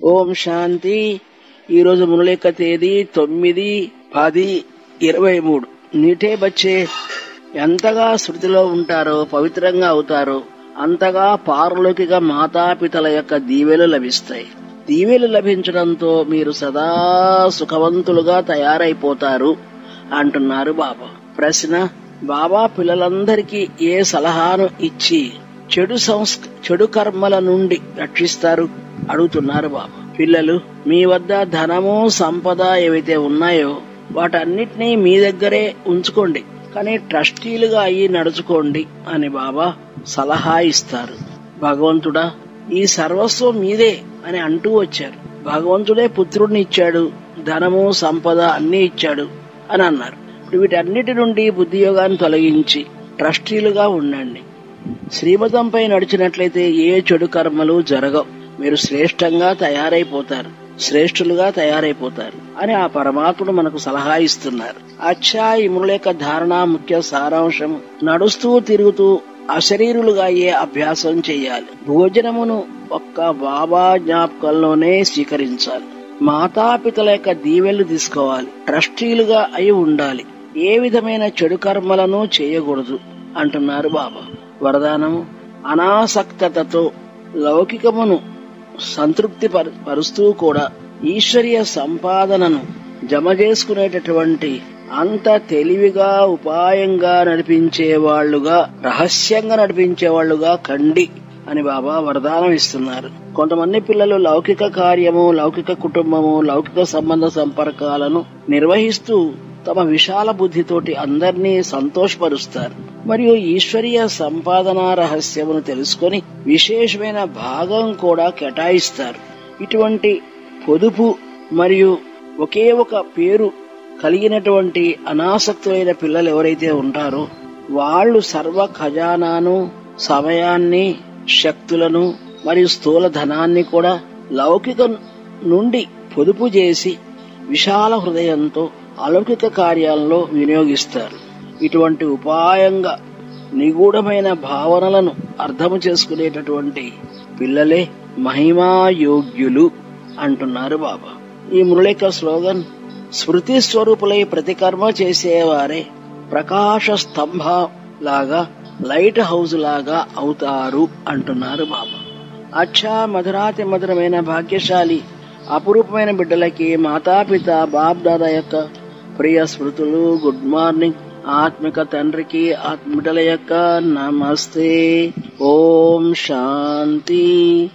ఓం శాంతి ఈరోజు మురళిక తేదీ తొమ్మిది పది ఇరవై మూడు నీటే బచ్చే ఎంతగా శృతిలో ఉంటారో పవిత్రంగా అవుతారో అంతగా పారలౌకిక మాతాపితల యొక్క దీవెలు లభిస్తాయి దీవెలు లభించడంతో మీరు సదా సుఖవంతులుగా తయారైపోతారు అంటున్నారు బాబా ప్రశ్న బాబా పిల్లలందరికీ ఏ సలహాను ఇచ్చి చెడు సంస్క చెడు కర్మల నుండి రక్షిస్తారు అడుగుతున్నారు బాబా పిల్లలు మీ వద్ద ధనము సంపద ఏవైతే ఉన్నాయో వాటన్నిటినీ మీ దగ్గరే ఉంచుకోండి కానీ ట్రస్టీలుగా అయ్యి నడుచుకోండి అని బాబా సలహా ఇస్తారు భగవంతుడా ఈ సర్వస్వం మీదే అని అంటూ వచ్చారు భగవంతుడే పుత్రుడిని ఇచ్చాడు ధనము సంపద అన్ని ఇచ్చాడు అని అన్నారు ఇప్పుడు వీటన్నిటి నుండి బుద్ధి యోగాన్ని తొలగించి ట్రస్టీలుగా ఉండండి శ్రీమతంపై నడిచినట్లయితే ఏ చెడు కర్మలు జరగవు మీరు శ్రేష్టంగా తయారైపోతారు శ్రేష్ఠులుగా తయారైపోతారు అని ఆ పరమాత్ముడు మనకు సలహా ఇస్తున్నారు అచ్చా ఈ మురళిక ధారణ ముఖ్య సారాంశం నడుస్తూ తిరుగుతూ అశరీరులుగా అయ్యే అభ్యాసం చేయాలి భోజనమును ఒక్క బాబా జ్ఞాపకంలోనే స్వీకరించాలి మాతాపితల యొక్క దీవెలు తీసుకోవాలి ట్రస్టీలుగా అయి ఉండాలి ఏ విధమైన చెడు కర్మలను చేయకూడదు అంటున్నారు బాబా వరదానము అనాసక్తతతో లౌకికమును సంతృప్తి పరుస్తూ కూడా ఈశ్వరీయ సంపాదనను జమ చేసుకునేటటువంటి అంత తెలివిగా ఉపాయంగా నడిపించే వాళ్లుగా రహస్యంగా నడిపించే వాళ్లుగా కండి అని బాబా వరదానం ఇస్తున్నారు కొంతమంది పిల్లలు లౌకిక కార్యము లౌకిక కుటుంబము లౌకిక సంబంధ సంపర్కాలను నిర్వహిస్తూ తమ విశాల బుద్ధితోటి అందరినీ సంతోషపరుస్తారు మరియు ఈశ్వరీయ సంపాదన రహస్యమును తెలుసుకొని విశేషమైన భాగం కూడా కేటాయిస్తారు ఇటువంటి పొదుపు మరియు ఒకే ఒక పేరు కలిగినటువంటి అనాసక్తులైన పిల్లలు ఎవరైతే ఉంటారో వాళ్ళు సర్వ ఖజానాను సమయాన్ని శక్తులను మరియు స్థూల ధనాన్ని కూడా లౌకిక నుండి పొదుపు చేసి విశాల హృదయంతో అలౌకిక కార్యాలలో వినియోగిస్తారు ఇటువంటి ఉపాయంగా నిగూఢమైన భావనలను అర్థము చేసుకునేటటువంటి పిల్లలే మహిమాయోగ్యులు అంటున్నారు బాబా ఈ మురళిక స్లోగన్ స్మృతి స్వరూపులై ప్రతికర్మ చేసేవారే ప్రకాశ స్తంభ లాగా లైట్ హౌస్ లాగా అవుతారు అంటున్నారు బాబా అచ్చా మధురాతి మధురమైన భాగ్యశాలి అపురూపమైన బిడ్డలకి మాతాపిత బాప్ దాదా యొక్క ప్రియ స్మృతులు గుడ్ మార్నింగ్ ఆత్మిక తండ్రికి ఆత్మిడల యొక్క నమస్తే ఓం శాంతి